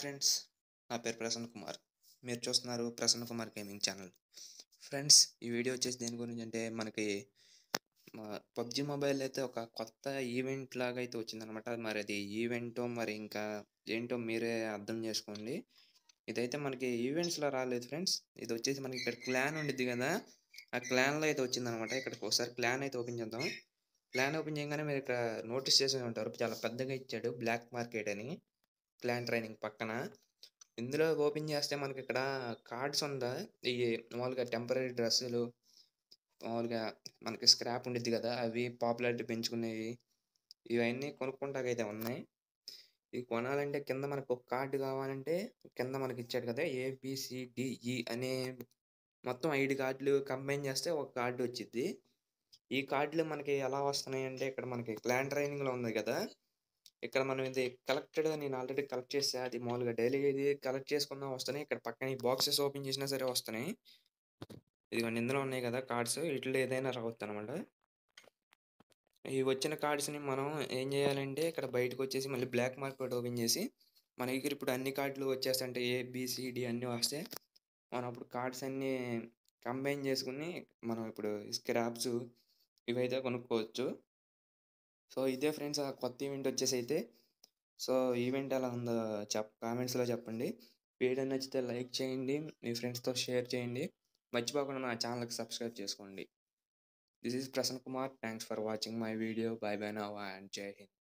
friends నా పేరు ప్రసన్న కుమార్ మీరు చూస్తున్నారు Prasanna Kumar gaming channel friends ఈ వీడియో వచ్చేసి దేని గురించి అంటే మనకి పబ్జి మొబైల్ అయితే ఒక కొత్త ఈవెంట్ లాగా అయితే వచ్చిందనమాట మరి అది ఈవెంటో మరి ఇంకా ఏంటో మీరే అర్థం చేసుకోండి ఇదైతే మనకి ఈవెంట్స్లో రాలేదు ఫ్రెండ్స్ ఇది వచ్చేసి మనకి ఇక్కడ క్లాన్ ఉండిద్ది కదా ఆ క్లాన్లో అయితే వచ్చిందనమాట ఇక్కడ ఒకసారి క్లాన్ అయితే ఓపెన్ చేద్దాం క్లాన్ ఓపెన్ చేయగానే మీరు ఇక్కడ నోటీస్ చేసి ఉంటారు చాలా పెద్దగా ఇచ్చాడు బ్లాక్ మార్కెట్ అని క్లాన్ ట్రైనింగ్ పక్కన ఇందులో ఓపెన్ చేస్తే మనకి ఇక్కడ కార్డ్స్ ఉందా ఈ మామూలుగా టెంపరీ డ్రెస్సులు మామూలుగా మనకి స్క్రాప్ ఉండిద్ది కదా అవి పాపులారిటీ పెంచుకునేవి ఇవన్నీ కొనుక్కుంటాకైతే ఉన్నాయి ఇవి కొనాలంటే కింద మనకు ఒక కార్డు కావాలంటే కింద మనకి ఇచ్చాడు కదా ఏబిసిడిఈ అనే మొత్తం ఐదు కార్డులు కంబైన్ చేస్తే ఒక కార్డు వచ్చింది ఈ కార్డులు మనకి ఎలా వస్తున్నాయి అంటే ఇక్కడ మనకి క్లాన్ ట్రైనింగ్లో ఉంది కదా ఇక్కడ మనం ఇది కలెక్టెడ్ నేను ఆల్రెడీ కలెక్ట్ చేసా అది మామూలుగా డైలీ ఇది కలెక్ట్ చేసుకున్నా వస్తున్నాయి ఇక్కడ పక్కన ఈ బాక్సెస్ ఓపెన్ చేసినా సరే వస్తున్నాయి ఇదిగోండి ఇందులో ఉన్నాయి కదా కార్డ్స్ వీటిలో ఏదైనా రావచ్చు అనమాట ఈ వచ్చిన కార్డ్స్ని మనం ఏం చేయాలంటే ఇక్కడ బయటకు వచ్చేసి మళ్ళీ బ్లాక్ మార్కెట్ ఓపెన్ చేసి మన దగ్గర ఇప్పుడు అన్ని కార్డులు వచ్చేస్తాయంటే ఏ బిసిడి అన్నీ వస్తే మనం అప్పుడు కార్డ్స్ అన్నీ కంబైన్ చేసుకుని మనం ఇప్పుడు స్క్రాప్స్ ఇవైతే కొనుక్కోవచ్చు సో ఇదే ఫ్రెండ్స్ ఆ కొత్త ఈవెంట్ వచ్చేసి అయితే సో ఈవెంట్ ఎలా ఉందో చెప్ కామెంట్స్లో చెప్పండి వీడియో నచ్చితే లైక్ చేయండి మీ ఫ్రెండ్స్తో షేర్ చేయండి మర్చిపోకుండా నా ఛానల్కి సబ్స్క్రైబ్ చేసుకోండి this is Prasanna Kumar thanks for watching my video bye bye now and Jai Hind